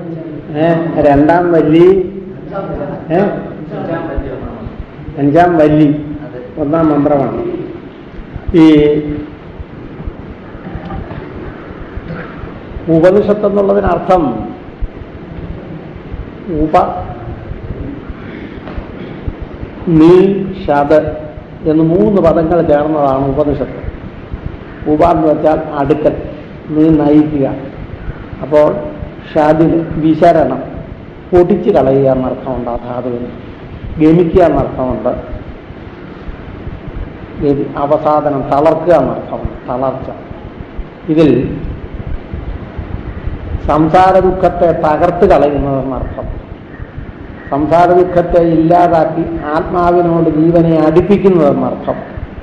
ഏ രണ്ടാം വല്ലി ഏ അഞ്ചാം വല്ലി ഒന്നാം മന്ത്രമാണ് ഈ ഉപനിഷത്ത് എന്നുള്ളതിനർത്ഥം ഉപ നീ ഷത് എന്ന് മൂന്ന് പദങ്ങൾ ചേർന്നതാണ് ഉപനിഷത്ത് ഉപ എന്ന് വെച്ചാൽ അടുക്കൽ നീ നയിക്കുക അപ്പോൾ ഷാദിന് വിശരണം പൊടിച്ച് കളയുക എന്നർത്ഥമുണ്ട് ആ ധാതുവിന് ഗമിക്കുക എന്നർത്ഥമുണ്ട് ഗതി അവസാദനം തളർക്കുക എന്നർത്ഥമുണ്ട് തളർച്ച ഇതിൽ സംസാര ദുഃഖത്തെ തകർത്ത് കളയുന്നതെന്നർത്ഥം സംസാര ദുഃഖത്തെ ഇല്ലാതാക്കി ആത്മാവിനോട് ജീവനെ അടുപ്പിക്കുന്നതെന്നർത്ഥം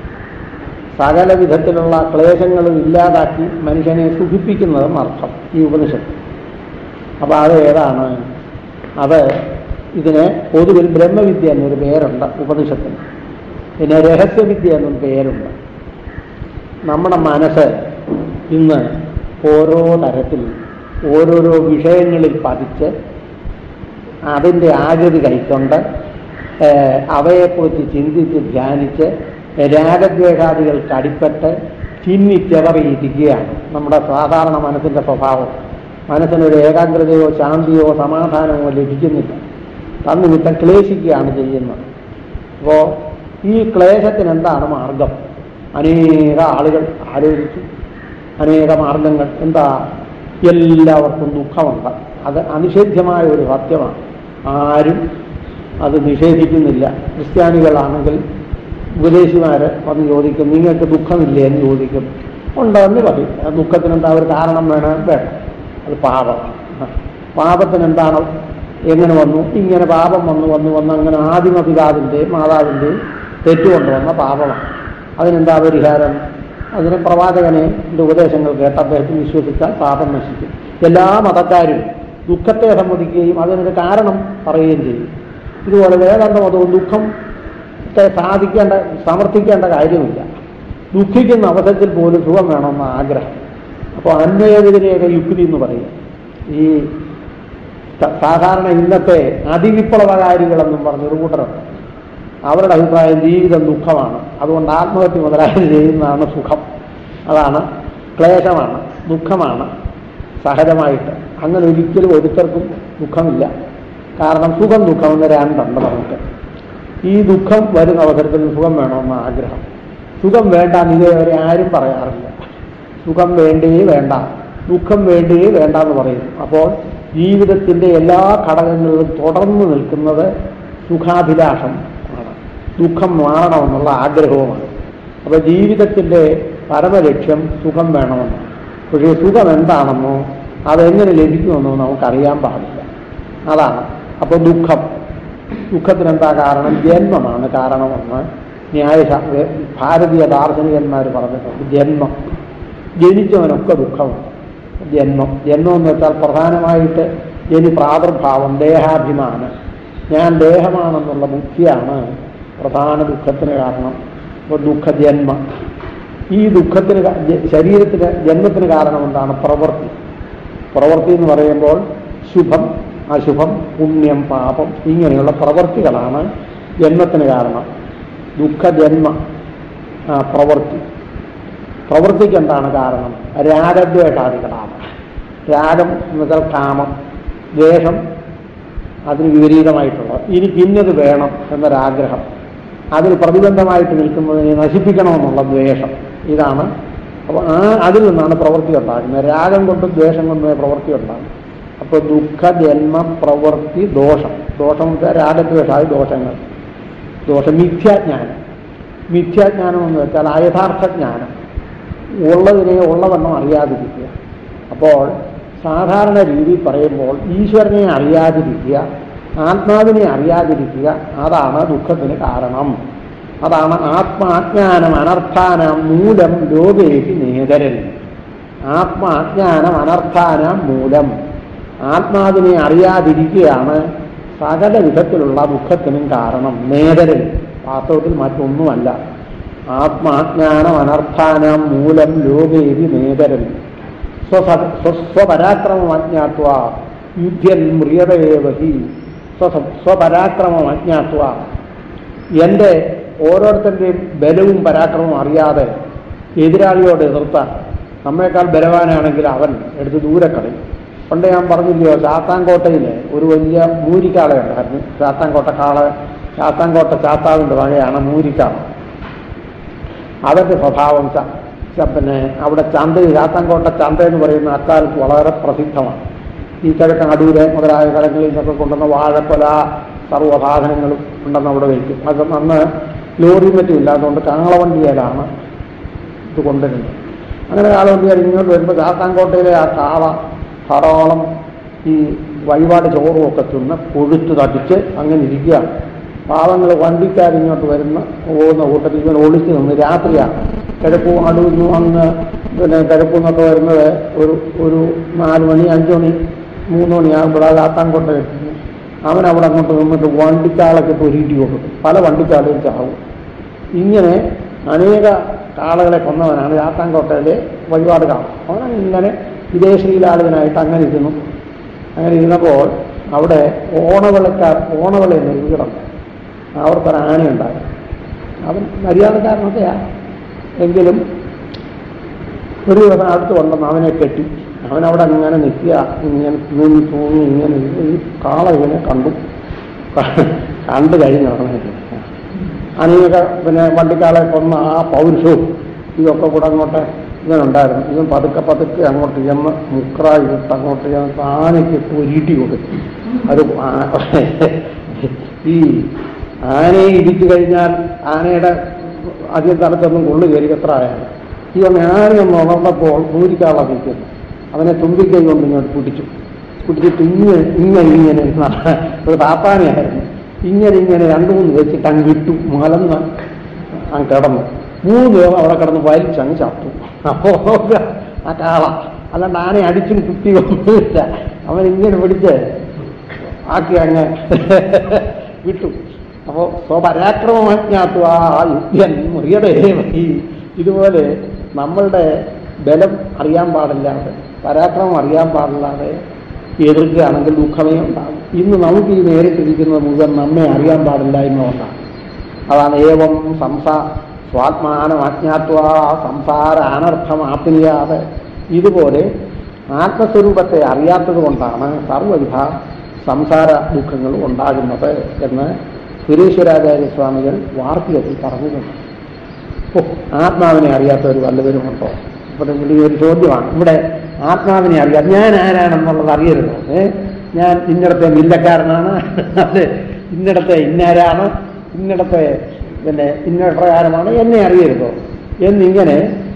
സകല വിധത്തിലുള്ള ക്ലേശങ്ങളും ഇല്ലാതാക്കി മനുഷ്യനെ സുഖിപ്പിക്കുന്നതെന്നർത്ഥം ഈ ഉപനിഷത്ത് അപ്പോൾ അത് ഏതാണ് അത് ഇതിന് പൊതുവിൽ ബ്രഹ്മവിദ്യ എന്നൊരു പേരുണ്ട് ഉപനിഷത്തിന് പിന്നെ രഹസ്യവിദ്യ എന്നൊരു പേരുണ്ട് നമ്മുടെ മനസ്സ് ഇന്ന് ഓരോ തരത്തിൽ ഓരോരോ വിഷയങ്ങളിൽ പതിച്ച് അതിൻ്റെ ആകൃതി കൈക്കൊണ്ട് ഏഹ്, അവയെക്കുറിച്ച് ചിന്തിച്ച് ധ്യാനിച്ച് രാഗദ്വേഷാദികൾക്ക് അടിപ്പെട്ട് ചിന്നിച്ചെവറിയിരിക്കുകയാണ് നമ്മുടെ സാധാരണ മനസ്സിൻ്റെ സ്വഭാവം മനസ്സിനൊരു ഏകാഗ്രതയോ ശാന്തിയോ സമാധാനമോ ലഭിക്കുന്നില്ല തന്നിമിത്തം ക്ലേശിക്കുകയാണ് ചെയ്യുന്നത് അപ്പോൾ ഈ ക്ലേശത്തിന് എന്താണ് മാർഗം അനേക ആളുകൾ ആലോചിച്ചു അനേക മാർഗങ്ങൾ എന്താ എല്ലാവർക്കും ദുഃഖമുണ്ട് അത് അനിഷേധ്യമായ ഒരു സത്യമാണ് ആരും അത് നിഷേധിക്കുന്നില്ല ക്രിസ്ത്യാനികളാണെങ്കിൽ ഉപദേശിമാർ വന്ന് ചോദിക്കും നിങ്ങൾക്ക് ദുഃഖമില്ലേ എന്ന് ചോദിക്കും ഉണ്ടെന്ന് പറയും ആ ദുഃഖത്തിന് എന്താ ഒരു കാരണം വേണം വേണം അത് പാപം പാപത്തിന് എന്താണ് എങ്ങനെ വന്നു ഇങ്ങനെ പാപം വന്നു വന്നു വന്ന് അങ്ങനെ ആദിമ പിതാവിൻ്റെയും മാതാവിൻ്റെയും തെറ്റുകൊണ്ട് വന്ന പാപമാണ് അതിനെന്താ പരിഹാരം അതിന് പ്രവാചകനെ എൻ്റെ ഉപദേശങ്ങൾ കേട്ട് അദ്ദേഹത്തിന് വിശ്വസിച്ചാൽ പാപം നശിക്കും എല്ലാ മതക്കാരും ദുഃഖത്തെ സമ്മതിക്കുകയും അതിനൊരു കാരണം പറയുകയും ചെയ്യും ഇതുപോലെ വേദാന്ത മതവും ദുഃഖത്തെ സാധിക്കേണ്ട സമർത്ഥിക്കേണ്ട കാര്യമില്ല ദുഃഖിക്കുന്ന അവസരത്തിൽ പോലും സുഖം വേണമെന്ന ആഗ്രഹം അപ്പോൾ അന്വയതിരെയൊക്കെ യുക്തി എന്ന് പറയും ഈ സ- സാധാരണ ഇന്നത്തെ അതിവിപ്ലവകാരികളെന്നും പറഞ്ഞൊരു കൂട്ടരുണ്ട് അവരുടെ അഭിപ്രായം ജീവിതം ദുഃഖമാണ് അതുകൊണ്ട് ആത്മഹത്യ മുതലായത് ചെയ്യുന്നതാണ് സുഖം അതാണ് ക്ലേശമാണ് ദുഃഖമാണ് സഹജമായിട്ട് അങ്ങനെ ഒരിക്കലും ഒരുത്തർക്കും ദുഃഖമില്ല കാരണം സുഖം ദുഃഖം എന്ന് രണ്ടുണ്ട് നമുക്ക് ഈ ദുഃഖം വരുന്ന അവസരത്തിൽ സുഖം വേണമെന്ന ആഗ്രഹം സുഖം വേണ്ട ഇതേവരെ ആരും പറയാറില്ല സുഖം വേണ്ടേ വേണ്ട ദുഃഖം വേണ്ടേ വേണ്ട എന്ന് പറയുന്നു അപ്പോൾ ജീവിതത്തിൻ്റെ എല്ലാ ഘടകങ്ങളിലും തുടർന്ന് നിൽക്കുന്നത് സുഖാഭിലാഷം ആണ് ദുഃഖം മാറണമെന്നുള്ള ആഗ്രഹവുമാണ് അപ്പോൾ ജീവിതത്തിൻ്റെ പരമലക്ഷ്യം സുഖം വേണമെന്നാണ് പക്ഷേ സുഖം എന്താണെന്നോ അതെങ്ങനെ ലഭിക്കുമെന്നോ നമുക്കറിയാൻ പാടില്ല അതാണ് അപ്പോൾ ദുഃഖം ദുഃഖത്തിന് എന്താ കാരണം ജന്മമാണ് കാരണമെന്ന് ന്യായശാ ഭാരതീയ ദാർശനികന്മാർ പറഞ്ഞിട്ടുണ്ട് ജന്മം ജനിച്ചവനൊക്കെ ദുഃഖമാണ് ജന്മം ജന്മം എന്ന് വെച്ചാൽ പ്രധാനമായിട്ട് ജനി പ്രാദുർഭാവം ദേഹാഭിമാനം ഞാൻ ദേഹമാണെന്നുള്ള ബുദ്ധിയാണ് പ്രധാന ദുഃഖത്തിന് കാരണം അപ്പോൾ ദുഃഖജന്മം ഈ ദുഃഖത്തിന് ക- ജ- ശരീരത്തിന് ജന്മത്തിന് കാരണം എന്താണ് പ്രവൃത്തി പ്രവൃത്തി എന്ന് പറയുമ്പോൾ ശുഭം അശുഭം പുണ്യം പാപം ഇങ്ങനെയുള്ള പ്രവൃത്തികളാണ് ജന്മത്തിന് കാരണം ദുഃഖജന്മ ആ, പ്രവൃത്തി പ്രവൃത്തിക്ക് എന്താണ് കാരണം രാഗദ്വേഷാദികളാണ് രാഗം എന്ന് വെച്ചാൽ കാമം ദ്വേഷം അതിന് വിപരീതമായിട്ടുള്ളത് എനിക്ക് ഇന്നത് വേണം എന്നൊരാഗ്രഹം അതിന് പ്രതിബന്ധമായിട്ട് നിൽക്കുന്നതിനെ നശിപ്പിക്കണമെന്നുള്ള ദ്വേഷം ഇതാണ് അപ്പോൾ ആ അതിൽ നിന്നാണ് പ്രവൃത്തി ഉണ്ടാകുന്നത് രാഗം കൊണ്ടും ദ്വേഷം കൊണ്ടും പ്രവൃത്തി ഉണ്ടാകും അപ്പോൾ ദുഃഖ ജന്മ പ്രവൃത്തി ദോഷം ദോഷം എന്ന് വെച്ചാൽ രാഗദ്വേഷാദി ദോഷങ്ങൾ ദോഷം മിഥ്യാജ്ഞാനം മിഥ്യാജ്ഞാനം എന്ന് വെച്ചാൽ അയഥാർത്ഥ ജ്ഞാനം ഉള്ളതിനെ ഉള്ളവണ്ണം അറിയാതിരിക്കുക അപ്പോൾ സാധാരണ രീതിയിൽ പറയുമ്പോൾ ഈശ്വരനെ അറിയാതിരിക്കുക ആത്മാവിനെ അറിയാതിരിക്കുക അതാണ് ദുഃഖത്തിന് കാരണം അതാണ് ആത്മാജ്ഞാനം അനർത്ഥാനം മൂലം ലോകേഹി നേതരൻ ആത്മാജ്ഞാനം അനർത്ഥാനം മൂലം ആത്മാവിനെ അറിയാതിരിക്കുകയാണ് സകല വിധത്തിലുള്ള ദുഃഖത്തിനും കാരണം നേതരൻ വാസ്തവത്തിൽ മറ്റൊന്നുമല്ല ആത്മാജ്ഞാനം അനർത്ഥാനം മൂലം ലോകേവി നേതരൻ സ്വപരാക്രമം അജ്ഞാത്വ യുദ്ധൻ മ്രിയതയേവഹി സ്വപരാക്രമം അജ്ഞാത്വ എൻ്റെ ഓരോരുത്തരുടെയും ബലവും പരാക്രമവും അറിയാതെ എതിരാളിയോട് എതിർത്താൽ നമ്മേക്കാൾ ബലവാനാണെങ്കിൽ അവൻ എടുത്ത് ദൂരെ കളയും പണ്ട് ഞാൻ പറഞ്ഞില്ലയോ ചാത്താൻകോട്ടയിൽ ഒരു വലിയ മൂരിക്കാളയുണ്ടായിരുന്നു ചാത്താൻകോട്ട കാള ചാത്താൻകോട്ട ചാത്താവിൻ്റെ വകയാണ് മൂരിക്കാള അവരുടെ സ്വഭാവം ച- ച- പിന്നെ അവിടെ ചന്ത ചാത്താൻകോട്ട ചന്ത എന്ന് പറയുന്ന അക്കാലത്ത് വളരെ പ്രസിദ്ധമാണ് ഈ കിഴക്കൻ അടൂര് മുതലായ സ്ഥലങ്ങളിൽ നിന്നൊക്കെ കൊണ്ടുവന്ന വാഴക്കൊല സർവ്വസാധനങ്ങളും ഉണ്ടെന്ന് അവിടെ വയ്ക്കും അത് അന്ന് ലോറി മറ്റും ഇല്ലാത്തതുകൊണ്ട് കാളവണ്ടിയിലാണ് ഇത് കൊണ്ടുവരുന്നത് അങ്ങനെ കാളവണ്ടിയാൽ ഇങ്ങോട്ട് വരുമ്പോൾ ചാത്താൻകോട്ടയിലെ ആ കാള ധാരാളം ഈ വഴിപാട് ചോറും ഒക്കെ തിന്ന് കൊഴുത്ത് തടിച്ച് അങ്ങനെ ഇരിക്കുകയാണ് പാവങ്ങൾ വണ്ടിക്കാരിങ്ങോട്ട് വരുന്ന പോകുന്ന കൂട്ടത്തിൽ ഇവൻ ഒളിച്ച് നിന്ന് രാത്രിയാണ് കിഴപ്പൂ അടുന്നു അങ്ങ് പിന്നെ കിഴപ്പൂ എന്നൊക്കെ വരുന്നത് ഒരു ഒരു നാല് മണി അഞ്ച് മണി മൂന്ന് മണിയാകുമ്പോൾ അത് ആത്താൻകോട്ട എത്തുന്നു അവൻ അവിടെ അങ്ങോട്ട് നിന്നിട്ട് വണ്ടിക്കാളൊക്കെ പൊരിയിട്ട് കൊടുക്കും പല വണ്ടിക്കാളും ചാവും ഇങ്ങനെ അനേക കാളകളെ കൊന്നവനാണ് ചാത്താൻകോട്ടയിലെ വഴിപാട് കാള അവനങ്ങനെ വിദേശീലാളുകനായിട്ട് അങ്ങനെ ഇരുന്നു അങ്ങനെ ഇരുന്നപ്പോൾ അവിടെ ഓണവിളക്കാർ ഓണവിള എന്നൊരു വീടുണ്ട് അവർക്കൊരു ആനയുണ്ടായി അവൻ മര്യാദക്കാരനൊക്കെയാണ് എങ്കിലും ഒരു ദിവസം അടുത്ത് കൊണ്ടുവന്ന് അവനെ കെട്ടി അവനവിടെ അങ്ങനെ നിൽക്കുക ഇങ്ങനെ തൂങ്ങി തൂങ്ങി ഇങ്ങനെ ഇരുന്ന് ഈ കാള ഇവനെ കണ്ടു കണ്ടു കഴിഞ്ഞ് നടന്നിട്ട് അനേക പിന്നെ വണ്ടിക്കാളെ കൊന്ന ആ പൗരുഷവും ഇതൊക്കെ കൂടെ അങ്ങോട്ട് ഇവനുണ്ടായിരുന്നു ഇവൻ പതുക്കെ പതുക്കെ അങ്ങോട്ട് ചെന്ന് മുക്ര ഇട്ട് അങ്ങോട്ട് ചെന്ന് ആനയ്ക്ക് പൊരിട്ടി കൊടുത്തു അത് ആ- ഈ ആനയെ ഇടിച്ചു കഴിഞ്ഞാൽ ആനയുടെ അധികം തലത്തൊന്നും കൊള്ളു കയറി എത്ര ആയാണ് ഇവൻ ആനയൊന്ന് ഉണർന്നപ്പോൾ നൂരിക്കാള നിൽക്കുന്നു അവനെ തുമ്പിക്കൈ കൊണ്ട് ഇങ്ങോട്ട് പിടിച്ചു പിടിച്ചിട്ട് ഇങ്ങനെ ഇങ്ങനെ ഇങ്ങനെ ന- ഒരു താപ്പാനയായിരുന്നു ഇങ്ങനെ ഇങ്ങനെ രണ്ടു മൂന്ന് വെച്ചിട്ട് അങ്ങ് വിട്ടു മലന്ന് അങ്ങ് കിടന്നു മൂന്ന് ദിവസം അവിടെ കിടന്ന് വലിച്ചങ്ങ് ചത്തു അപ്പോൾ ആ കാള അല്ലാണ്ട് ആനയെ അടിച്ചും കുത്തി ഒന്നുമില്ല അവൻ ഇങ്ങനെ പിടിച്ച് ആക്കി അങ്ങ് വിട്ടു അപ്പോൾ സ്വപരാക്രമജ്ഞാത്വ യുദ്ധൻ മുറിയടേവി ഇതുപോലെ നമ്മളുടെ ബലം അറിയാൻ പാടില്ലാതെ പരാക്രമം അറിയാൻ പാടില്ലാതെ എതിർക്കുകയാണെങ്കിൽ ദുഃഖമേ ഉണ്ടാകും ഇന്ന് നമുക്ക് ഈ നേരിട്ടിരിക്കുന്നത് മുഴുവൻ നമ്മെ അറിയാൻ പാടില്ല എന്നുകൊണ്ടാണ് അതാണ് ഏവം സംസാ സ്വാത്മാനം അജ്ഞാത്വ സംസാര അനർത്ഥമാപ്പിനിയാതെ ഇതുപോലെ ആത്മസ്വരൂപത്തെ അറിയാത്തത് കൊണ്ടാണ് സർവ്വവിധ സംസാര ദുഃഖങ്ങൾ ഉണ്ടാകുന്നത് എന്ന് സുരേശ്വരാചാര്യ സ്വാമികൾ വാർത്തകത്തിൽ പറഞ്ഞിട്ടുണ്ട് ഓ ആത്മാവിനെ അറിയാത്ത ഒരു വല്ലവരും ഉണ്ടോ ഇവിടെ ഇവിടെ ഒരു ചോദ്യമാണ് ഇവിടെ ആത്മാവിനെ അറിയാം ഞാൻ ആരാണെന്നുള്ളത് അറിയരുത് ഏ ഞാൻ ഇന്നിടത്തെ മില്ലക്കാരനാണ് അത് ഇന്നിടത്തെ ഇന്നാരാണ് ഇന്നിടത്തെ പിന്നെ ഇന്ന പ്രകാരമാണ് എന്നെ അറിയരുതോ എന്നിങ്ങനെ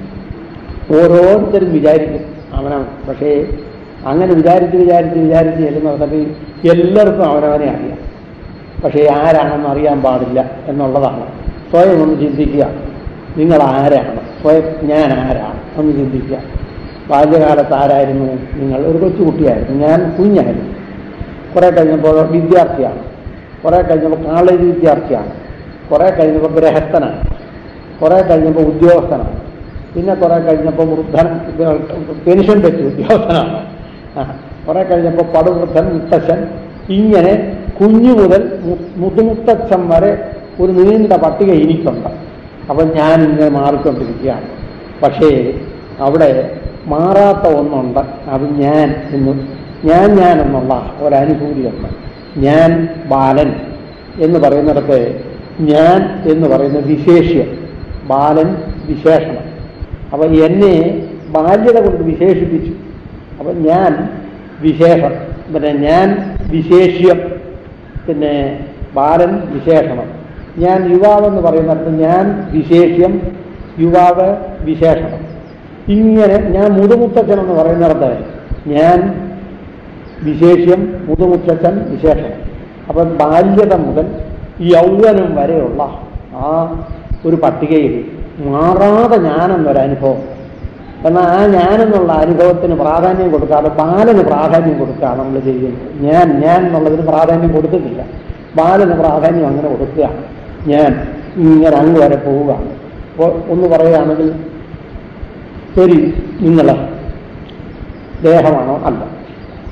ഓരോരുത്തരും വിചാരിക്കും അവനവൻ പക്ഷേ അങ്ങനെ വിചാരിച്ച് വിചാരിച്ച് വിചാരിച്ച് ചെല്ലുന്ന അവസരത്തിൽ എല്ലാവർക്കും അവനവനെ അറിയാം പക്ഷേ ആരാണെന്ന് അറിയാൻ പാടില്ല എന്നുള്ളതാണ് സ്വയം ഒന്ന് ചിന്തിക്കുക നിങ്ങൾ ആരാണ് സ്വയം ഞാൻ ആരാണ് ഒന്ന് ചിന്തിക്കുക ബാല്യകാലത്ത് ആരായിരുന്നു നിങ്ങൾ ഒരു കൊച്ചുകുട്ടിയായിരുന്നു ഞാൻ കുഞ്ഞായിരുന്നു കുറേ കഴിഞ്ഞപ്പോൾ വിദ്യാർത്ഥിയാണ് കുറേ കഴിഞ്ഞപ്പോൾ കോളേജ് വിദ്യാർത്ഥിയാണ് കുറേ കഴിഞ്ഞപ്പോൾ ഗൃഹസ്ഥനാണ് കുറേ കഴിഞ്ഞപ്പോൾ ഉദ്യോഗസ്ഥനാണ് പിന്നെ കുറേ കഴിഞ്ഞപ്പോൾ വൃദ്ധൻ പെൻഷൻ പറ്റി ഉദ്യോഗസ്ഥനാണ് ആ കുറേ കഴിഞ്ഞപ്പോൾ പടുവൃദ്ധൻ മുത്തച്ഛൻ ഇങ്ങനെ കുഞ്ഞു മുതൽ മു- മുതുമുത്തച്ഛൻ വരെ ഒരു നീണ്ട പട്ടിക എനിക്കുണ്ട് അപ്പം ഞാൻ ഇങ്ങനെ മാറിക്കൊണ്ടിരിക്കുകയാണ് പക്ഷേ അവിടെ മാറാത്ത ഒന്നുണ്ട് അത് ഞാൻ എന്ന് ഞാൻ ഞാൻ എന്നുള്ള ഒരനുഭൂതിയുണ്ട് ഞാൻ ബാലൻ എന്ന് പറയുന്നിടത്ത് ഞാൻ എന്ന് പറയുന്ന വിശേഷ്യം ബാലൻ വിശേഷണം അപ്പം എന്നെ ബാല്യത കൊണ്ട് വിശേഷിപ്പിച്ചു അപ്പം ഞാൻ വിശേഷം പിന്നെ ഞാൻ വിശേഷ്യം പിന്നെ ബാലൻ വിശേഷണം ഞാൻ യുവാവെന്ന് പറയുന്നിടത്ത് ഞാൻ വിശേഷ്യം യുവാവ് വിശേഷണം ഇങ്ങനെ ഞാൻ മുതുമുത്തച്ഛൻ എന്ന് പറയുന്നിടത്ത് ഞാൻ വിശേഷ്യം മുതുമുത്തച്ഛൻ വിശേഷണം അപ്പം ബാല്യത മുതൽ യൗവനം വരെയുള്ള ആ ഒരു പട്ടികയിൽ മാറാതെ ഞാനെന്നൊരനുഭവം എന്നാൽ ആ ഞാനെന്നുള്ള അനുഭവത്തിന് പ്രാധാന്യം കൊടുക്കാതെ ബാലന് പ്രാധാന്യം കൊടുക്കുക നമ്മൾ ചെയ്യുന്നത് ഞാൻ ഞാൻ എന്നുള്ളതിന് പ്രാധാന്യം കൊടുത്തിട്ടില്ല ബാലന് പ്രാധാന്യം അങ്ങനെ കൊടുക്കുകയാണ് ഞാൻ ഇങ്ങനെ അങ്ങ് വരെ പോവുകയാണ് അപ്പോൾ ഒന്ന് പറയുകയാണെങ്കിൽ ശരി നിങ്ങൾ ദേഹമാണോ അല്ല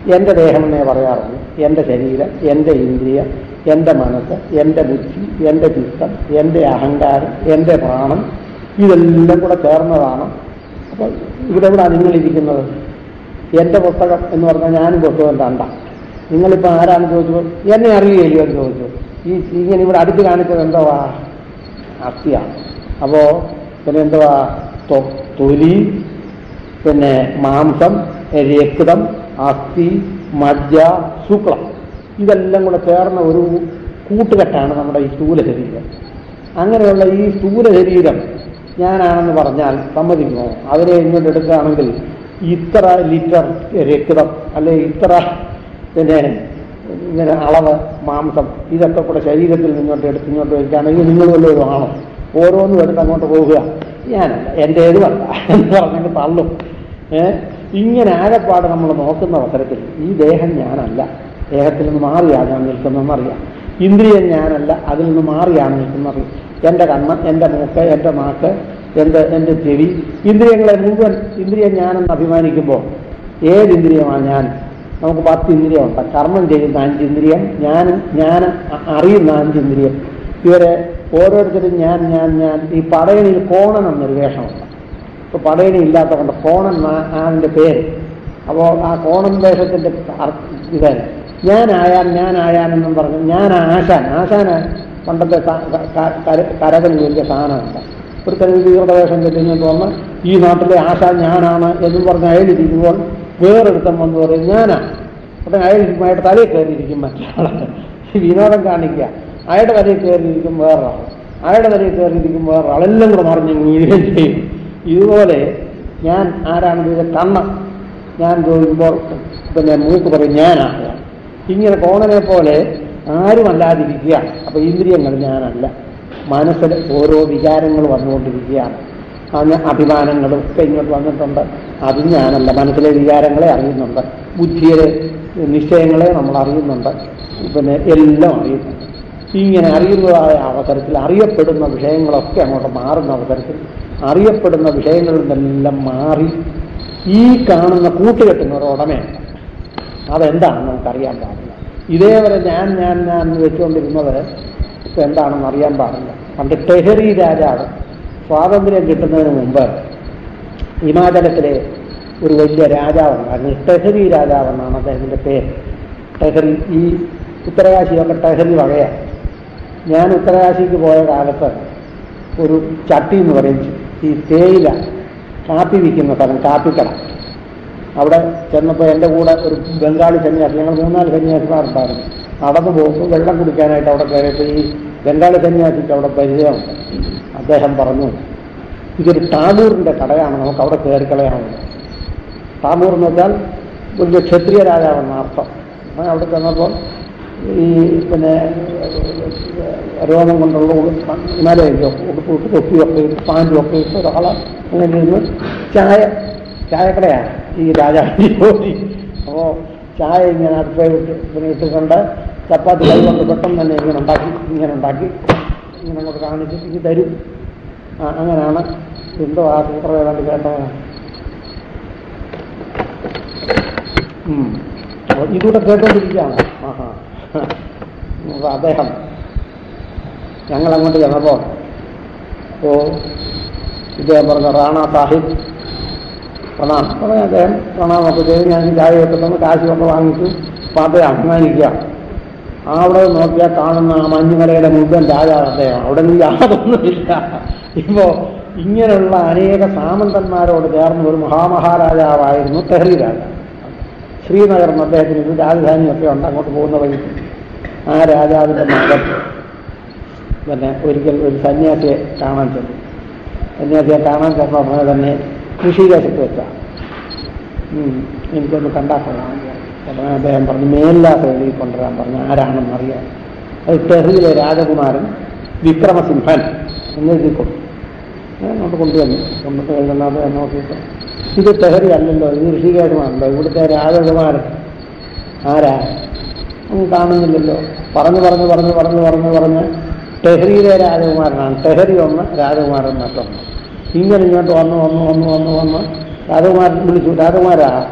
എൻ്റെ ദേഹം എന്നേ പറയാറുള്ളൂ എൻ്റെ ശരീരം എൻ്റെ ഇന്ദ്രിയം എൻ്റെ മനസ്സ് എൻ്റെ ബുദ്ധി എൻ്റെ ചിത്തം എൻ്റെ അഹങ്കാരം എൻ്റെ പ്രാണൻ ഇതെല്ലാം കൂടെ ചേർന്നതാണ് അപ്പോൾ ഇവിടെ എവിടെയാണ് നിങ്ങളിരിക്കുന്നത് എൻ്റെ പുസ്തകം എന്ന് പറഞ്ഞാൽ ഞാനും പുസ്തകം കണ്ട നിങ്ങളിപ്പോൾ ആരാണെന്ന് ചോദിച്ചു എന്നെ അറിയില്ലയോ എന്ന് ചോദിച്ചു ഈ ഇങ്ങനെ ഇവിടെ അടുത്ത് കാണിച്ചത് എന്തുവാ അസ്ഥിയാണ് അപ്പോൾ പിന്നെ എന്തുവാ തൊ- തൊലി പിന്നെ മാംസം രക്തം അസ്ഥി മജ്ജ ശുക്ലം ഇതെല്ലാം കൂടെ ചേർന്ന ഒരു കൂട്ടുകെട്ടാണ് നമ്മുടെ ഈ സ്ഥൂല ശരീരം അങ്ങനെയുള്ള ഈ സ്ഥൂല ശരീരം ഞാനാണെന്ന് പറഞ്ഞാൽ സമ്മതിക്കുമോ അവരെ ഇങ്ങോട്ട് എടുക്കുകയാണെങ്കിൽ ഇത്ര ലിറ്റർ രക്തം അല്ലെ ഇത്ര പിന്നെ ഇങ്ങനെ അളവ് മാംസം ഇതൊക്കെ കൂടെ ശരീരത്തിൽ നിന്നോട്ട് എടുത്ത് ഇങ്ങോട്ട് വയ്ക്കുകയാണെങ്കിൽ നിങ്ങൾ വല്ലതും ആണോ ഓരോന്നും എടുത്ത് അങ്ങോട്ട് പോവുക ഞാനല്ല എൻ്റെ ഏതുമല്ല എന്ന് പറഞ്ഞിട്ട് തള്ളും ഏ ഇങ്ങനെ ആകെപ്പാട് നമ്മൾ നോക്കുന്ന അവസരത്തിൽ ഈ ദേഹം ഞാനല്ല ദേഹത്തിൽ നിന്ന് മാറിയാണ് ഞാൻ നിൽക്കുന്നതെന്നറിയാം ഇന്ദ്രിയം ഞാനല്ല അതിൽ നിന്ന് മാറിയാണ് നിൽക്കുന്നറിയാം എൻ്റെ കണ്ണ് എൻ്റെ മൂക്ക് എൻ്റെ നാക്ക് എൻ്റെ എൻ്റെ ചെവി ഇന്ദ്രിയങ്ങളെ മുഴുവൻ ഇന്ദ്രിയം ഞാനെന്ന് അഭിമാനിക്കുമ്പോൾ ഏത് ഇന്ദ്രിയമാണ് ഞാൻ നമുക്ക് പത്ത് ഇന്ദ്രിയമുണ്ട് കർമ്മം ചെയ്യുന്ന അഞ്ച് ഇന്ദ്രിയം ഞാൻ ഞാൻ അ- അറിയുന്ന അഞ്ച് ഇന്ദ്രിയം ഇവരെ ഓരോരുത്തരും ഞാൻ ഞാൻ ഞാൻ ഈ പടയണിയിൽ കോണൻ എന്നൊരു വേഷമുണ്ട് ഇപ്പോൾ പടയണി ഇല്ലാത്ത കൊണ്ട് കോണൻ എന്നാ- ആണിൻ്റെ പേര് അപ്പോൾ ആ കോണൻ വേഷത്തിൻ്റെ അർ- ഇത് ഞാനായാൻ ഞാനായാനെന്നും പറഞ്ഞു ഞാൻ ആശാൻ ആശാന് പണ്ടത്തെ സ- ക- ക- കര- കരകളിൽ വലിയ സാധനമുണ്ട് ഒരു വികൃത വേഷം കെട്ടിങ്ങോട്ട് വന്ന് ഈ നാട്ടിലെ ആശാൻ ഞാനാണ് എന്നും പറഞ്ഞ് അയലിരിക്കുമ്പോൾ വേറൊരുത്തം വന്ന് പറയും ഞാനാണ് ഉടനെ അയാളിരിക്കും അയാളുടെ തലയിൽ കയറിയിരിക്കും മറ്റൊരാൾ ഈ വിനോദം കാണിക്കുക അയാളുടെ തലയിൽ കയറിയിരിക്കും വേറൊരാൾ അയാളുടെ തലയിൽ കയറിയിരിക്കും വേറൊരാൾ എല്ലാം കൂടെ മറിഞ്ഞ് വീഴുകയും ചെയ്യും ഇതുപോലെ ഞാൻ ആരാണെന്ന് ഇത് കണ്ണ് ഞാൻ ചോദിക്കുമ്പോൾ പിന്നെ മൂക്ക് പറയും ഞാനാണ് ഇങ്ങനെ കോണനെ പോലെ ആരുമല്ലാതിരിക്കുക അപ്പൊ ഇന്ദ്രിയങ്ങൾ ഞാനല്ല മനസ്സിൽ ഓരോ വികാരങ്ങൾ വന്നുകൊണ്ടിരിക്കുകയാണ് അന്ന് അഭിമാനങ്ങളും ഒക്കെ ഇങ്ങോട്ട് വന്നിട്ടുണ്ട് അതും ഞാനല്ല മനസ്സിലെ വികാരങ്ങളെ അറിയുന്നുണ്ട് ബുദ്ധിയിലെ നിശ്ചയങ്ങളെ നമ്മൾ അറിയുന്നുണ്ട് പിന്നെ എല്ലാം അറിയുന്നുണ്ട് ഇങ്ങനെ അറിയുന്നതായ അവസരത്തിൽ അറിയപ്പെടുന്ന വിഷയങ്ങളൊക്കെ അങ്ങോട്ട് മാറുന്ന അവസരത്തിൽ അറിയപ്പെടുന്ന വിഷയങ്ങളിൽ നിന്നെല്ലാം മാറി ഈ കാണുന്ന കൂട്ടുകെട്ടുന്ന ഒരു ഉടമയാണ് അതെന്താണെന്ന് നമുക്കറിയാൻ പാടില്ല ഇതേവരെ ഞാൻ ഞാൻ ഞാൻ എന്ന് വെച്ചുകൊണ്ടിരുന്നത് ഇപ്പം എന്താണെന്ന് അറിയാൻ പാടില്ല പണ്ട് ടെഹരി രാജാവ് സ്വാതന്ത്ര്യം കിട്ടുന്നതിന് മുമ്പ് ഹിമാചലത്തിലെ ഒരു വലിയ രാജാവുണ്ടായിരുന്നു ടെഹരി രാജാവെന്നാണ് അദ്ദേഹത്തിൻ്റെ പേര് ടെഹരി ഈ ഉത്തരകാശിയൊക്കെ ടെഹരി വകയാണ് ഞാൻ ഉത്തരകാശിക്ക് പോയ കാലത്ത് ഒരു ചട്ടി എന്ന് പറയും ഈ തേയില കാപ്പി വിൽക്കുന്ന സ്ഥലം കാപ്പിക്കട അവിടെ ചെന്നപ്പോൾ എൻ്റെ കൂടെ ഒരു ബംഗാളി സന്യാസി ഞങ്ങൾ മൂന്നാല് സന്യാസിമാരുണ്ടായിരുന്നു നടന്നു പോകുമ്പോൾ വെള്ളം കുടിക്കാനായിട്ട് അവിടെ കയറിയപ്പോൾ ഈ ബംഗാളി സന്യാസിക്ക് അവിടെ പരിചയമുണ്ട് അദ്ദേഹം പറഞ്ഞു ഇതൊരു ടാമൂറിൻ്റെ കടയാണ് നമുക്ക് അവിടെ കയറി കളയാനുള്ളത് ടാമൂർ എന്ന് വെച്ചാൽ വലിയ ക്ഷത്രിയ രാജാവെന്ന അർത്ഥം അങ്ങനെ അവിടെ ചെന്നപ്പോൾ ഈ പിന്നെ രോഗം കൊണ്ടുള്ള മലയൊക്കെ ഉടുപ്പ് തൊപ്പിയൊക്കെ ഇട്ട് പാൻറ്റും ഒക്കെ ഇട്ട് ഒരാളെ അങ്ങനെ ഇരുന്ന് ചായ ചായക്കടയാണ് ഈ രാജാവിൻ്റെ ജോലി അപ്പോൾ ചായ ഇങ്ങനെ അടുപ്പേ വിട്ട് ഇങ്ങനെ ഇട്ടുകൊണ്ട് ചപ്പാത്തി കൈ കൊണ്ട് പെട്ടെന്ന് തന്നെ ഇങ്ങനെ ഉണ്ടാക്കി ഇങ്ങനെ ഉണ്ടാക്കി ഇങ്ങനെ അങ്ങോട്ട് കാണിച്ച് ഇത് തരും ആ അങ്ങനെയാണ് എന്തോ ആ സൂത്ര ഏതാണ്ട് കേട്ടതാണ് ഉം. അപ്പൊ ഇതൂടെ കേട്ടോണ്ടിരിക്കുകയാണ് ആഹാ അപ്പൊ അദ്ദേഹം ഞങ്ങൾ അങ്ങോട്ട് ചെന്നപ്പോൾ ഓ ഇദ്ദേഹം പറഞ്ഞ റാണ സാഹിബ് പ്രണാം പറഞ്ഞ അദ്ദേഹം പ്രണാമൊക്കെ ചെയ്ത് ഞാൻ ചായ വെക്കുന്നു കാശ് കൊണ്ട് വാങ്ങിച്ചു അപ്പം അദ്ദേഹം അഭിമാനിക്കുക അവിടെ നോക്കിയാൽ കാണുന്ന ആ മഞ്ഞുമലയുടെ മുഴുവൻ രാജാവ് അദ്ദേഹം അവിടെ നിന്ന് യാതൊന്നുമില്ല ഇപ്പോൾ ഇങ്ങനെയുള്ള അനേക സാമന്തന്മാരോട് ചേർന്ന് ഒരു മഹാമഹാരാജാവായിരുന്നു ടെഹ്ലി രാജാവ് ശ്രീനഗർ എന്ന് അദ്ദേഹത്തിന് ഇത് രാജധാനിയൊക്കെ ഉണ്ട് അങ്ങോട്ട് പോകുന്ന വഴി ആ രാജാവിൻ്റെ മകൻ പിന്നെ ഒരിക്കൽ ഒരു സന്യാസിയെ കാണാൻ ചെന്നു സന്യാസിയെ കാണാൻ ചെന്ന ഉടനെ തന്നെ കൃഷിദേശത്ത് വെച്ചാണ് എനിക്കൊന്ന് കണ്ടാൽ കൊള്ളാം ഉടനെ അദ്ദേഹം പറഞ്ഞു മേലില്ലാത്ത എഴുതി കൊണ്ടുവരാൻ പറഞ്ഞു ആരാണെന്നറിയാം അത് ടെഹ്റിയിലെ രാജകുമാരൻ വിക്രമസിംഹൻ എന്ന് എഴുതി കൊടുത്തു ഞാൻ അങ്ങോട്ട് കൊണ്ടുവന്നു കൊണ്ടിട്ട് എഴുതുന്ന അദ്ദേഹം നോക്കിയിട്ട് ഇത് ടെഹറി അല്ലല്ലോ ഇത് ഋഷികേശമാണല്ലോ ഇവിടുത്തെ രാജകുമാരൻ ആരാ ഒന്നും കാണുന്നില്ലല്ലോ പറഞ്ഞു പറഞ്ഞു പറഞ്ഞു പറഞ്ഞു പറഞ്ഞു പറഞ്ഞ് ടെഹറിയിലെ രാജകുമാരനാണ് ടെഹറി ഒന്ന് രാജകുമാരൻ മറ്റൊന്ന് ഇങ്ങനെ ഇങ്ങോട്ട് വന്ന് വന്ന് വന്ന് വന്ന് വന്ന് രാജകുമാരൻ വിളിച്ചു രാജകുമാരാ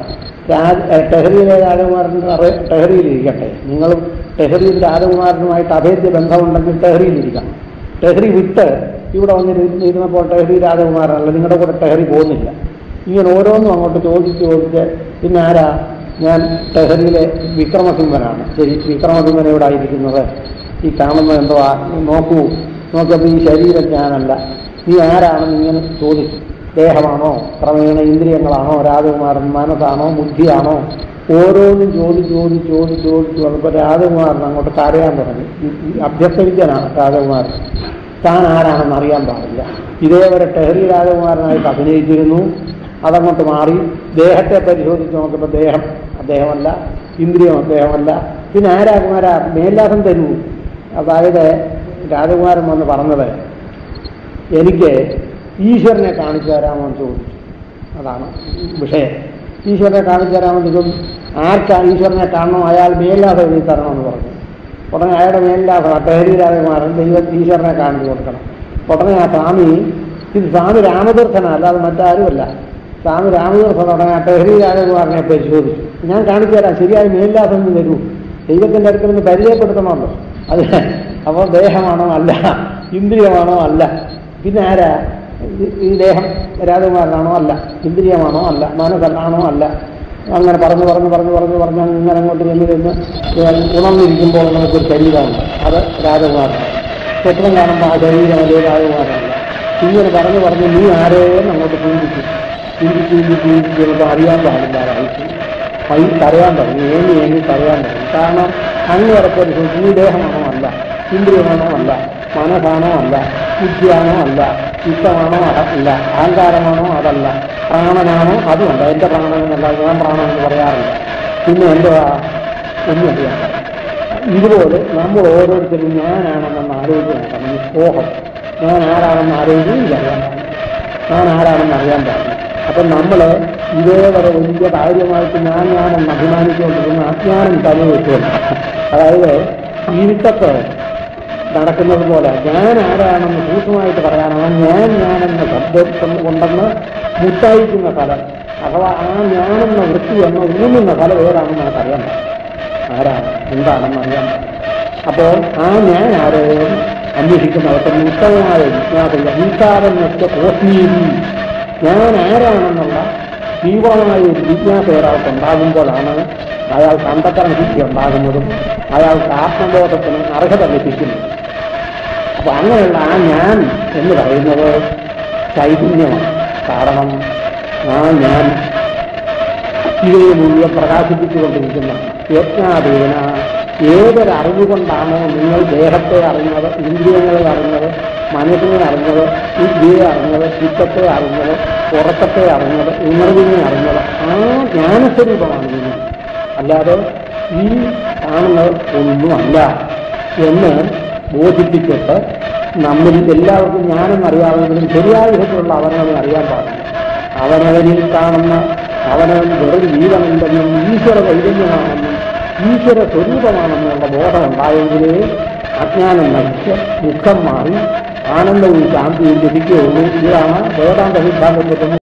രാജ ഏഹ് ടെഹറിയിലെ രാജകുമാരൻ അറ- ടെഹറിയിലിരിക്കട്ടെ നിങ്ങളും ടെഹറിയിൽ രാജകുമാരനുമായിട്ട് അഭേദ്യ ബന്ധമുണ്ടെങ്കിൽ ടെഹറിയിലിരിക്കണം ടെഹറി വിട്ട് ഇവിടെ വന്നിരുന്ന് ഇരുന്നപ്പോൾ ടെഹറി രാജകുമാരനല്ല നിങ്ങളുടെ കൂടെ ടെഹറി പോകുന്നില്ല ഇങ്ങനെ ഓരോന്നും അങ്ങോട്ട് ചോദിച്ച് ചോദിച്ച് പിന്നെ ആരാ ഞാൻ ടെഹറിയിലെ വിക്രമസിംഹനാണ് ശരി വിക്രമസിംഹൻ ഇവിടെ ആയിരിക്കുന്നത് ഈ കാണുന്നത് എന്തുവാ നോക്കൂ നോക്കിയപ്പോൾ ഈ ശരീരം ഞാനല്ല നീ ആരാണെന്ന് ഇങ്ങനെ ചോദിച്ചു ദേഹമാണോ ക്രമേണ ഇന്ദ്രിയങ്ങളാണോ രാജകുമാരൻ മനസ്സാണോ ബുദ്ധിയാണോ ഓരോന്നും ചോദിച്ച് ചോദിച്ച് ചോദിച്ച് ചോദിച്ച് വന്നപ്പോൾ രാജകുമാരൻ അങ്ങോട്ട് കരയാൻ തുടങ്ങി ഈ- ഈ അഭ്യസ്തവിദ്യനാണ് രാജകുമാരൻ താൻ ആരാണെന്ന് അറിയാൻ പാടില്ല ഇതേവരെ ടെഹറി രാജകുമാരനായിട്ട് അഭിനയിച്ചിരുന്നു അതങ്ങോട്ട് മാറി ദേഹത്തെ പരിശോധിച്ച് നോക്കുമ്പോൾ ദേഹം അദ്ദേഹമല്ല ഇന്ദ്രിയം അദ്ദേഹമല്ല പിന്നെ ആരാകുമാര മേല്ലാസം തരൂ അതായത് രാജകുമാരൻ വന്ന് പറഞ്ഞത് എനിക്ക് ഈശ്വരനെ കാണിച്ചു തരാമോ എന്ന് ചോദിച്ചു അതാണ് വിഷയം ഈശ്വരനെ കാണിച്ചു തരാമെന്ന് ചോദിച്ചു ആർക്കാ ഈശ്വരനെ കാണണോ അയാൾ മേല്ലാതെ എഴുതി തരണമെന്ന് പറഞ്ഞു ഉടനെ അയാളുടെ മേലില്ലാതെ ടെഹരി രാജകുമാരൻ ദൈവം ഈശ്വരനെ കാണിച്ചു കൊടുക്കണം ഉടനെ ആ സ്വാമി ഇത് സ്വാമി രാമതീർത്ഥന അല്ലാതെ മറ്റാരുമല്ല സ്വാമി രാമതീർത്ഥൻ ഉടനെ ആ ടെഹരി രാജകുമാരനെ പരിശോധിച്ചു ഞാൻ കാണിച്ചു തരാം ശരിയായി മേലില്ലാതെ ഒന്ന് വരൂ ദൈവത്തിൻ്റെ അടുക്കൽ നിന്ന് പരിചയപ്പെടുത്തണമല്ലോ അത് അപ്പോൾ ദേഹമാണോ അല്ല ഇന്ദ്രിയമാണോ അല്ല പിന്നെ ആരാ ഈ- ഈ ദേഹം രാജകുമാരനാണോ അല്ല ഇന്ദ്രിയമാണോ അല്ല മനസ്സല്ലാണോ അല്ല അങ്ങനെ പറഞ്ഞു പറഞ്ഞു പറഞ്ഞു പറഞ്ഞു പറഞ്ഞു അങ്ങനെ അങ്ങോട്ട് ചെന്ന് ചെന്ന് ഉണർന്നിരിക്കുമ്പോൾ നമുക്കൊരു ശരീരമുണ്ട് അത് രാജകുമാരനാണ് സ്വപ്നം കാണുമ്പോൾ ആ ശരീരം അതേ രാജകുമാരനല്ല ഇങ്ങനെ പറഞ്ഞു പറഞ്ഞ് നീ ആരെയും അങ്ങോട്ട് ചിന്തിച്ചു ചിന്തിച്ച് ചിന്തിച്ച് ചിന്തിച്ച് ചിലപ്പോൾ അറിയാൻ പാടില്ലാതായി കൈ കരയാൻ തുടങ്ങി ഏങ്ങി ഏങ്ങി കരയാൻ തുടങ്ങി കാരണം അങ്ങ് വരപ്പൊരു ഈ ദേഹമാണോ അല്ല ഇന്ദ്രിയമാണോ അല്ല മനസ്സാണോ അല്ല ബുദ്ധിയാണോ അല്ല ഇഷ്ടമാണോ അല്ല അഹങ്കാരമാണോ അതല്ല പ്രാണനാണോ അതുമല്ല എൻ്റെ പ്രാണനെന്നല്ല ഞാൻ പ്രാണൻ എന്ന് പറയാറില്ല പിന്നെ എന്തുവാ ഒന്നും അറിയാൻ ഇതുപോലെ നമ്മൾ ഓരോരുത്തരും ഞാനാണെന്ന് ആലോചിച്ച് നോക്കണം ഈ സ്പോഹം ഞാൻ ആരാണെന്ന് ആലോചിച്ച് എനിക്കറിയാൻ പാടില്ല ഞാൻ ആരാണെന്ന് അറിയാൻ പാടില്ല അപ്പം നമ്മൾ ഇതേവരെ വലിയ കാര്യമായിട്ട് ഞാൻ ഞാനെന്ന് അഭിമാനിച്ചുകൊണ്ടിരുന്ന അജ്ഞാനം തലയിൽ വെച്ചുകൊണ്ട് അതായത് ഇരുട്ടത്ത് നടക്കുന്നത് പോലെ ഞാൻ ആരാണെന്ന് സൂക്ഷ്മമായിട്ട് പറയാനാണ് ഞാൻ ഞാനെന്ന ശബ്ദം കൊണ്ടെന്ന് മുത്തായിക്കുന്ന ഫലം അഥവാ ആ ഞാനെന്ന വൃത്തി എന്ന ഊന്നുന്ന ഫലം ഏതാണെന്ന് നമുക്കറിയാൻ പറ്റും ആരാണ് എന്താണെന്ന് അറിയാൻ പറ്റും അപ്പോൾ ആ ഞാൻ ആരെയും അന്വേഷിക്കുന്നവർക്ക് ഉത്തമമായ ജിജ്ഞാസ അഹീകാരനൊക്കെ കോസ്മീരി ഞാൻ ആരാണെന്നുള്ള തീവ്രമായ ഒരു ജിജ്ഞാസ ഒരാൾക്ക് ഉണ്ടാകുമ്പോഴാണ് അയാൾക്ക് അന്ധക്കരണ സിദ്ധി ഉണ്ടാകുന്നതും അയാൾക്ക് ആത്മബോധത്തിന് അർഹത ലഭിക്കുന്നത് അപ്പൊ അങ്ങനെയുള്ള ആ ഞാൻ എന്ന് പറയുന്നത് ചൈതന്യമാണ് കാരണം ആ ഞാൻ ഇവയെ മുഴുവൻ പ്രകാശിപ്പിച്ചുകൊണ്ടിരിക്കുന്ന യജ്ഞാദേവന ഏതൊരറിവ് കൊണ്ടാണോ നിങ്ങൾ ദേഹത്തെ അറിഞ്ഞത് ഇന്ദ്രിയങ്ങളെ അറിഞ്ഞത് മനസ്സിനെ അറിഞ്ഞത് ബുദ്ധിയെ അറിഞ്ഞത് ചിത്തത്തെ അറിഞ്ഞത് ഉറക്കത്തെ അറിഞ്ഞത് ഉണർവിനെ അറിഞ്ഞത് ആ ജ്ഞാനസ്വരൂപമാണ് നിങ്ങൾ അല്ലാതെ ഈ കാണുന്നത് ഒന്നുമല്ല എന്ന് ബോധിപ്പിച്ചിട്ട് നമ്മിൽ എല്ലാവർക്കും ജ്ഞാനമെന്നറിയാമെങ്കിലും ശരിയായ വിധത്തിലുള്ള അവനവനെ അറിയാൻ പാടില്ല അവനവനിൽ കാണുന്ന അവനവൻ വെറും ജീവനുണ്ടെന്നും ഈശ്വര ചൈതന്യമാണെന്നും ഈശ്വര സ്വരൂപമാണെന്നുള്ള ബോധം ഉണ്ടായെങ്കിലേ അജ്ഞാനം നശിച്ച് ദുഃഖം മാറി ആനന്ദവും ശാന്തിയും ലഭിക്കുകയുള്ളൂ ഇതാണ് വേദാന്ത സിദ്ധാന്തത്തിൽ